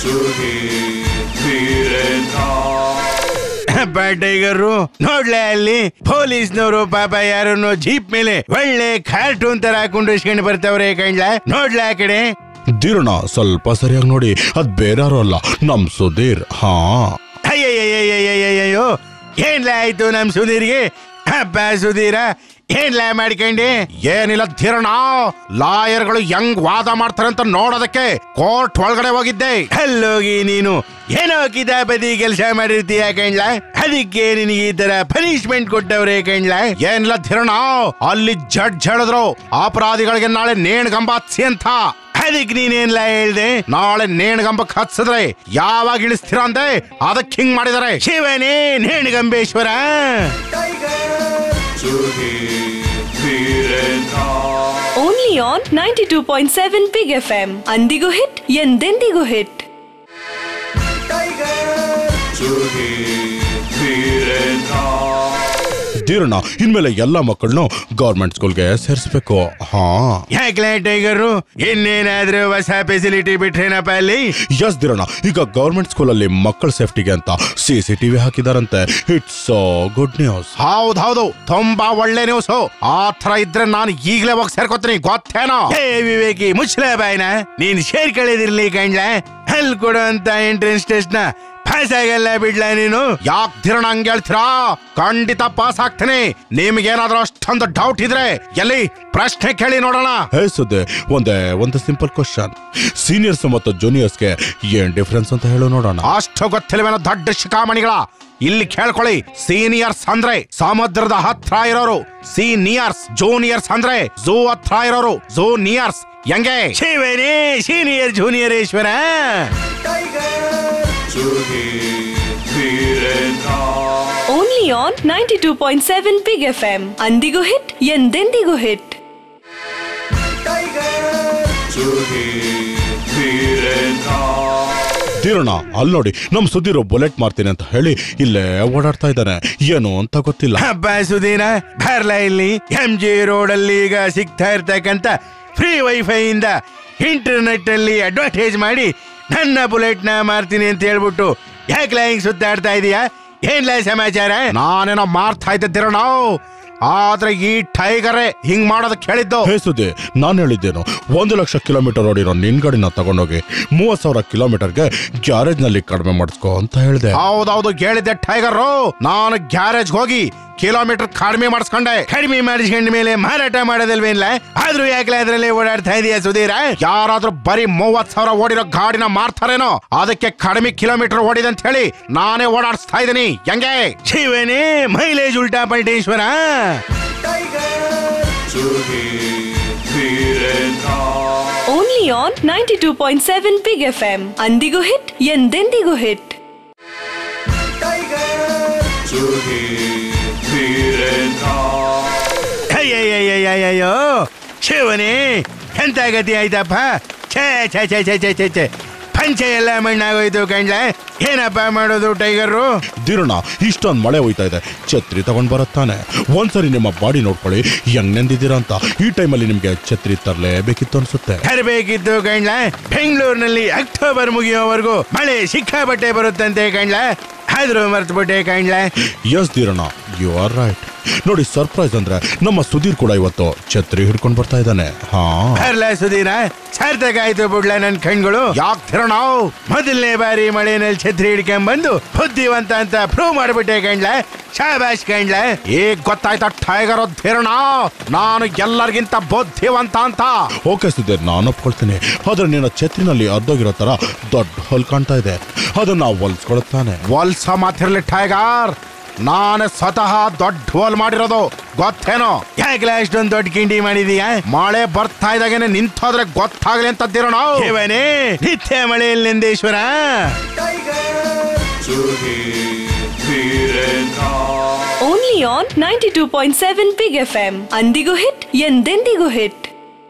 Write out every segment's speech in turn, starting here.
Tiger ನೋಡ್ಲೆ ಅಲ್ಲಿ ಪೊಲೀಸ್ನವರು ಪಾಪ ಯಾರನ್ನು ಜೀಪ್ ಮೇಲೆ ಒಳ್ಳೆ ಕಾರ್ಟೂನ್ ತರ ಕುಂಡಿಸ್ಕೊಂಡು ಬರ್ತಾವ್ರೆ ಕಣ್ಲ ನೋಡ್ಲ ಆ ಕಡೆ ಧೀರಣ ಸ್ವಲ್ಪ ಸರಿಯಾಗಿ ನೋಡಿ ಅದ್ ಬೇರೆ ಯಾರು ಅಲ್ಲ ನಮ್ ಸುಧೀರ್ ಹಾ ಅಯ್ಯಯ್ಯಯ್ಯಯ್ಯಯ್ಯಯ್ಯೋ ಏನ್ಲ ಆಯ್ತು ನಮ್ ಸುಧೀರ್ಗೆ ಅಪ್ಪ ಸುಧೀರ ಏನ್ಲ ಮಾಡ್ಕೊಂಡೆ ಏನಿಲ್ಲ ಧೀರಣ ಲಾಯರ್ಗಳು ಹೆಂಗ್ ವಾದ ಮಾಡ್ತಾರಂತ ನೋಡೋದಕ್ಕೆ ಕೋರ್ಟ್ ಒಳಗಡೆ ಹೋಗಿದ್ದೆ ಅಲ್ಲೋಗಿ ನೀನು ಏನೋ ಕಿತಾಪತಿ ಕೆಲಸ ಮಾಡಿರ್ತೀಯ ಕಣ್ಲ ಅದಕ್ಕೆ ನಿನಗೆ ಈ ತರ ಪನಿಷ್ಮೆಂಟ್ ಕೊಟ್ಟವ್ರೆ ಕಣ್ಲ ಏನಿಲ್ಲ ಧೀರಣ ಅಲ್ಲಿ ಜಡ್ಜ್ ಹೇಳಿದ್ರು ಅಪರಾಧಿಗಳಿಗೆ ನಾಳೆ ನೇಣ್ಗಂಬ ಹತ್ಸಿ ಅಂತ ಅದಕ್ಕೆ ನೀನೇನ್ಲ ಹೇಳ್ದೆ ನಾಳೆ ನೇಣ್ಗಂಬಕ್ ಹತ್ಸಿದ್ರೆ ಯಾವಾಗ ಇಳಿಸ್ತೀರ ಅಂದೆ ಅದಕ್ಕೆ ಹಿಂಗ್ ಮಾಡಿದಾರೆ ಶಿವನೇ ನೇಣಗಂಬೇಶ್ವರ Only on 92.7 Big FM. ಅಂದಿಗೂ ಹಿಟ್ ಎಂದೆಂದಿಗೂ ಹಿಟ್ ಧೀರಣ ಇನ್ಮೇಲೆ ಎಲ್ಲಾ ಮಕ್ಕಳನ್ನು ಗೌರ್ಮೆಂಟ್ ಸ್ಕೂಲ್ಗೆ ಸೇರಿಸ್ಬೇಕು ಹಾ ಯಾಕ್ಲೆ ಟೈಗರು ಇನ್ನೇನಾದ್ರೂ ಹೊಸ ಫೆಸಿಲಿಟಿ ಬಿಟ್ರೇನಪ್ಪ ಅಲ್ಲಿ ಎಸ್ ಧೀರಣ ಈಗ ಗೌರ್ಮೆಂಟ್ ಸ್ಕೂಲಲ್ಲಿ ಮಕ್ಕಳ ಸೇಫ್ಟಿಗೆ ಅಂತ ಸಿ ಸಿ ಟಿವಿ ಹಾಕಿದಾರಂತೆ ಇಟ್ಸ್ ಗುಡ್ ನ್ಯೂಸ್ ಹೌದೌದು ತುಂಬಾ ಒಳ್ಳೆ ನ್ಯೂಸ್ ಆ ತರ ಇದ್ರೆ ನಾನು ಈಗಲೇ ಹೋಗಿ ಸೇರ್ಕೋತೀನಿ ಗೊತ್ತೇನೋ ಹೇ ವಿವೇಕಿ ಮುಚ್ಚಲ ಬಾಯ್ನ ನೀನ್ ಶೇರ್ ಕಳೆದಿರ್ಲಿ ಕಣ್ಲ ಅಲ್ಲಿ ಕೊಡುವಂತ ಎಂಟ್ರೆನ್ಸ್ ಟೆಸ್ಟ್ ನ ಪಾಸ್ ಆಗಲ್ಲ ಬಿಡ್ಲ ನೀನು ಯಾಕೆ ಧೀರಣ ಹಂಗೆ ಹೇಳ್ತೀರಾ ಖಂಡಿತ ಪಾಸ್ ಆಗ್ತೀನಿ ನಿಮ್ಗೇನಾದ್ರೂ ಅಷ್ಟೊಂದು ಡೌಟ್ ಇದ್ರೆ ಎಲ್ಲಿ ಪ್ರಶ್ನೆ ಕೇಳಿ ನೋಡೋಣ ಹೇ ಸುದ್ದೆ ಒಂದೇ ಒಂದು ಸಿಂಪಲ್ ಕ್ವಶನ್ ಸೀನಿಯರ್ಸ್ ಮತ್ತು ಜೂನಿಯರ್ಸ್ಗೆ ಏನ್ ಡಿಫ್ರೆನ್ಸ್ ಅಂತ ಹೇಳು ನೋಡೋಣ ಅಷ್ಟು ಗೊತ್ತಿಲ್ವೇನೋ ದೊಡ್ಡ ಶಿಖಾಮಣಿಗಳ ಇಲ್ಲಿ ಕೇಳ್ಕೊಳ್ಳಿ ಸೀನಿಯರ್ಸ್ ಅಂದ್ರೆ ಸಮುದ್ರದ ಹತ್ರ ಇರೋರು ಸೀನಿಯರ್ಸ್ ಜೂನಿಯರ್ಸ್ ಅಂದ್ರೆ ಝೂ ಹತ್ರ ಇರೋರು ಜೂನಿಯರ್ಸ್ ಹೆಂಗೆ ಶಿವನೇ ಸೀನಿಯರ್ ಜೂನಿಯರ್ ಈಶ್ವರ ಓನ್ಲಿ ಆನ್ 92.7 Big FM. ಅಂದಿಗೂ ಹಿಟ್ ಎಂದೆಂದಿಗೂ ಹಿಟ್ ತೀರೋಣ ಅಲ್ಲಿ ನೋಡಿ ನಮ್ ಸುದ್ದಿರೋ ಬುಲೆಟ್ ಮಾಡ್ತೀನಿ ಅಂತ ಹೇಳಿ ಇಲ್ಲೇ ಓಡಾಡ್ತಾ ಇದ್ದಾನೆ ಏನು ಅಂತ ಗೊತ್ತಿಲ್ಲ ಹಬ್ಬ ಸುದೀನ ಬರ್ಲ ಇಲ್ಲಿ ಎಂ ಜಿ ರೋಡ್ ಅಲ್ಲಿ ಈಗ ಸಿಗ್ತಾ ಇರ್ತಕ್ಕಂತ ಫ್ರೀ ವೈಫೈ ಇಂದ ಇಂಟರ್ನೆಟ್ ಅಲ್ಲಿ ಅಡ್ವರ್ಟೈಸ್ ಮಾಡಿ ನನ್ನ ಬುಲೆಟ್ ನ ಮಾರ್ತೀನಿ ಅಂತ ಹೇಳ್ಬಿಟ್ಟು ಯಾಕ್ಲ ಹಿಂಗ್ ಸುತ್ತಾಡ್ತಾ ಇದೀಯಾ ಏನ್ಲ ಸಮಾಚಾರ ನಾನೇನೋ ಮಾರ್ತಾ ಇದ್ದಿರೋ ನಾವು ಆದ್ರೆ ಈ ಟೈಗರೇ ಹಿಂಗ್ ಮಾಡೋದಕ್ಕೆ ಹೇಳಿದ್ದು ಹೇ ಸುದ್ದಿ ನಾನು ಹೇಳಿದ್ದೇನು ಒಂದು ಲಕ್ಷ ಕಿಲೋಮೀಟರ್ ಓಡಿರೋ ನಿನ್ ಗಾಡಿನ ತಗೊಂಡೋಗಿ ಮೂವತ್ ಸಾವಿರ ಕಿಲೋಮೀಟರ್ಗೆ ಗ್ಯಾರೇಜ್ ನಲ್ಲಿ ಕಡಿಮೆ ಮಾಡಿಸ್ಕೋ ಅಂತ ಹೇಳಿದೆ ಹೌದೌದು ಹೇಳಿದ್ದೆ ಟೈಗರ್ ನಾನು ಗ್ಯಾರೇಜ್ ಹೋಗಿ ಕಿಲೋಮೀಟರ್ ಕಡಿಮೆ ಮಾಡಿಸ್ಕೊಂಡೆ ಕಡಿಮೆ ಮಾಡಿಸ್ಕೊಂಡ ಮೇಲೆ ಮಾರಾಟ ಮಾಡೋದಲ್ವೇನ್ಲ ಆದ್ರೂ ಯಾಕ್ಲ ಅದ್ರಲ್ಲಿ ಓಡಾಡ್ತಾ ಇದೀಯಾ ಸುಧೀರ ಯಾರಾದ್ರೂ ಬರೀ ಮೂವತ್ ಸಾವಿರ ಓಡಿರೋ ಗಾಡಿನ ಮಾರ್ತಾರೇನೋ ಅದಕ್ಕೆ ಕಡಿಮೆ ಕಿಲೋಮೀಟರ್ ಓಡಿದೆ ಅಂತ ಹೇಳಿ ನಾನೇ ಓಡಾಡಿಸ್ತಾ ಇದೀನಿ ಹೆಂಗೆ ಶಿವನೇ ಮೈಲೇಜ್ ಉಲ್ಟಾ ಪಲ್ಟೇಶ್ವರ ಓನ್ಲಿ ಆನ್ 92.7 Big FM. ಅಂದಿಗೂ ಹಿಟ್ ಎಂದೆಂದಿಗೂ ಹಿಟ್ ಅಯ್ಯಯ್ಯಯ್ಯಯ್ಯಯ್ಯೋ ಶಿವನೇ ಎಂತ ಗತಿ ಆಯ್ತಪ್ಪ ಛೇ ಛೇ ಛೇ ಛೇ ಛೇ ಛೇ ಛೇ ಪಂಚೆ ಎಲ್ಲ ಮಣ್ಣಾಗೋಯ್ತು ಕಣ್ಲ ಏನಪ್ಪ ಮಾಡೋದು ಟೈಗರು ದಿರುಣ ಇಷ್ಟೊಂದ್ ಮಳೆ ಹೋಯ್ತಾ ಇದೆ ಛತ್ರಿ ತಗೊಂಡ್ ಬರುತ್ತಾನೆ ಒಂದ್ಸರಿ ನಿಮ್ಮ ಬಾಡಿ ನೋಡ್ಕೊಳ್ಳಿ ಹೆಂಗ್ ನೆಂದಿದ್ದೀರಾ ಅಂತ ಈ ಟೈಮಲ್ಲಿ ನಿಮ್ಗೆ ಛತ್ರಿ ತರಲೇಬೇಕಿತ್ತು ಅನ್ಸುತ್ತೆ ತರಬೇಕಿತ್ತು ಕಣ್ಲ ಬೆಂಗಳೂರಿನಲ್ಲಿ ಅಕ್ಟೋಬರ್ ಮುಗಿಯೋವರೆಗೂ ಮಳೆ ಸಿಕ್ಕಾಪಟ್ಟೆ ಬರುತ್ತಂತೆ ಕಣ್ಲ ಆದ್ರೂ ಮರ್ತ್ಬಿಟ್ಟೆ ಕಣ್ಲ ಎಸ್ ಧೀರಣ ಯು ಆರ್ ರೈಟ್ ನೋಡಿ ಸರ್ಪ್ರೈಸ್ ಅಂದ್ರೆ ನಮ್ಮ ಸುಧೀರ್ ಕೂಡ ಇವತ್ತು ಛತ್ರಿ ಹಿಡ್ಕೊಂಡ್ ಬರ್ತಾ ಇದ್ದಾನೆ ಹಾ ಬರ್ಲ ಸುದೀರ ಸಾರ್ಥಕ ಆಯ್ತು ಬಿಡ್ಲ ನನ್ ಕಣ್ಗಳು ಯಾಕೆ ಧೀರಣ ಮೊದಲನೇ ಬಾರಿ ಮಳೆನಲ್ಲಿ ಛತ್ರಿ ಹಿಡ್ಕೊಂಡ್ ಬಂದು ಬುದ್ಧಿವಂತ ಅಂತ ಪ್ರೂವ್ ಮಾಡ್ಬಿಟ್ಟೆ ಕಣ್ಲ ಶಾಬಾಷ್ ಕಣ್ಲ ಈಗ ಗೊತ್ತಾಯ್ತಾ ಟೈಗರ್ ಧೀರಣ ನಾನು ಎಲ್ಲರಿಗಿಂತ ಬುದ್ಧಿವಂತ ಅಂತ ಓಕೆ ಸುಧೀರ್ ನಾನು ಒಪ್ಕೊಳ್ತೀನಿ ಆದ್ರೆ ನಿನ್ನ ಛತ್ರಿನಲ್ಲಿ ಅರ್ಧೋಗಿರೋ ತರ ದೊಡ್ಡ ಹೊಲ್ ಕಾಣ್ತಾ ಇದೆ ಅದನ್ನ ಹೊಲ್ಸ್ಕೊಳುತ್ತಾನೆ ಹೊಲ್ಸ ಮಾತಿರ್ಲಿ ಟೈಗರ್ ನಾನೇ ಸ್ವತಃ ದೊಡ್ಡ ಹೋಲ್ ಮಾಡಿರೋದು ಗೊತ್ತೇನೋ ಯಾಕ್ಲ ಅಷ್ಟೊಂದು ದೊಡ್ಡ ಕಿಂಡಿ ಮಾಡಿದೀಯಾ ಮಳೆ ಬರ್ತಾ ಇದ್ದಾಗೇನೆ ನಿಂತೋದ್ರೆ ಗೊತ್ತಾಗ್ಲಿ ಅಂತ ಧೀರಣ ಶಿವನೇ ನಿತ್ಯ ಮಳೆಯಲ್ಲಿ ನಂದೇಶ್ವರ ಓನ್ಲಿ ಆನ್ 92.7 Big FM. ಅಂದಿಗೂ ಹಿಟ್ ಎಂದೆಂದಿಗೂ ಹಿಟ್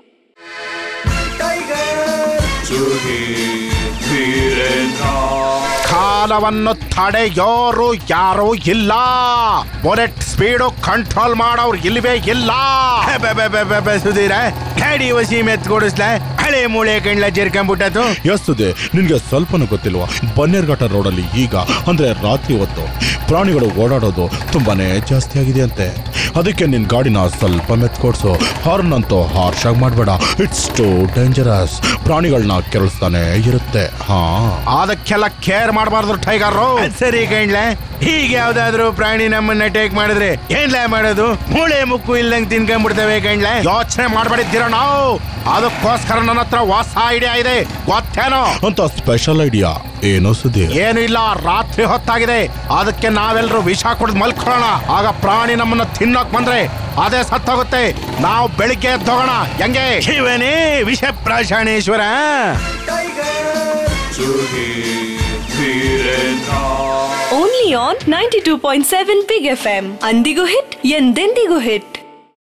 ಕಾಲವನ್ನು ತಡೆಯೋರು ಯಾರು ಇಲ್ಲ ಬುಲೆಟ್ ಸ್ಪೀಡು ಕಂಟ್ರೋಲ್ ಮಾಡೋರು ಇಲ್ವೇ ಇಲ್ಲ ಬ- ಬ- ಬ- ಬ- ಬ- ಸುಧೀರ ಗಾಡಿ ವಸಿ ಮೆತ್ ಕೊಡಿಸ್ಲ ಮೂಳೆ ಮೂಳೆ ಕಣ್ಲ ಜೇರ್ಕೊಂಡ್ಬಿಟ್ಟತು ಎಸ್ತದೆ ನಿನ್ಗೆ ಸ್ವಲ್ಪನೂ ಗೊತ್ತಿಲ್ವಾ ಬನ್ನೇರ್ಘಟ್ಟ ರೋಡಲ್ಲಿ ಈಗ ಅಂದ್ರೆ ರಾತ್ರಿ ಹೊತ್ತು ಪ್ರಾಣಿಗಳು ಓಡಾಡೋದು ತುಂಬಾನೇ ಜಾಸ್ತಿ ಆಗಿದೆ ಅಂತೆ ಅದಕ್ಕೆ ನಿನ್ ಗಾಡಿನ ಸ್ವಲ್ಪ ಮೆತ್ಕೊಡ್ಸು ಹಾರ್ನ್ ಅಂತೂ ಹಾರ್ಶ್ ಆಗಿ ಮಾಡಬೇಡ ಇಟ್ಸ್ ಟು ಡೇಂಜರಸ್ ಪ್ರಾಣಿಗಳನ್ನ ಕೆರಳಿಸ್ತಾನೆ ಇರುತ್ತೆ ಹಾ ಅದಕ್ಕೆಲ್ಲ ಕೇರ್ ಮಾಡಬಾರ್ದು ಟೈಗರ್ ಅದ್ ಸರಿ ಕಣ್ಲ ಈಗ ಯಾವ್ದಾದ್ರು ಪ್ರಾಣಿ ನಮ್ಮನ್ನ ಅಟ್ಯಾಕ್ ಮಾಡಿದ್ರೆ ಏನ್ಲ ಮಾಡೋದು ಮೂಳೆ ಮುಕ್ಕು ಇಲ್ದಂಗ್ ತಿನ್ಕೊಂಡ್ಬಿಡ್ತವೆ ಕಣ್ಲ ಯೋಚನೆ ಮಾಡ್ಬೇಡಿದ್ದೀರ ನಾವು ಅದಕ್ಕೋಸ್ಕರ ನನ್ನ ಹತ್ರ ಹೊಸ ಐಡಿಯಾ ಇದೆ ಗೊತ್ತೇನೋ ಅಂತ ಸ್ಪೆಷಲ್ ಐಡಿಯಾ ಏನೋ ಸುದ್ದಿ ಏನು ಇಲ್ಲ ರಾತ್ರಿ ಹೊತ್ತಾಗಿದೆ ಅದಕ್ಕೆ ನಾವೆಲ್ಲರೂ ವಿಷ ಕುಡಿದು ಮಲ್ಕೊಳ್ಳೋಣ ಆಗ ಪ್ರಾಣಿ ನಮ್ಮನ್ನ ತಿನ್ನೋಕ್ ಬಂದ್ರೆ ಅದೇ ಸತ್ತೋಗುತ್ತೆ ನಾವು ಬೆಳಿಗ್ಗೆ ಎದ್ದೋಗೋಣ ಹೆಂಗೆ ಶಿವನೇ ವಿಷ ಪ್ರಾಶಾಣೇಶ್ವರ only on ninety two point seven big F M ಅಂದಿಗೂ ಹಿಟ್ ಎಂದೆಂದಿಗೂ ಹಿಟ್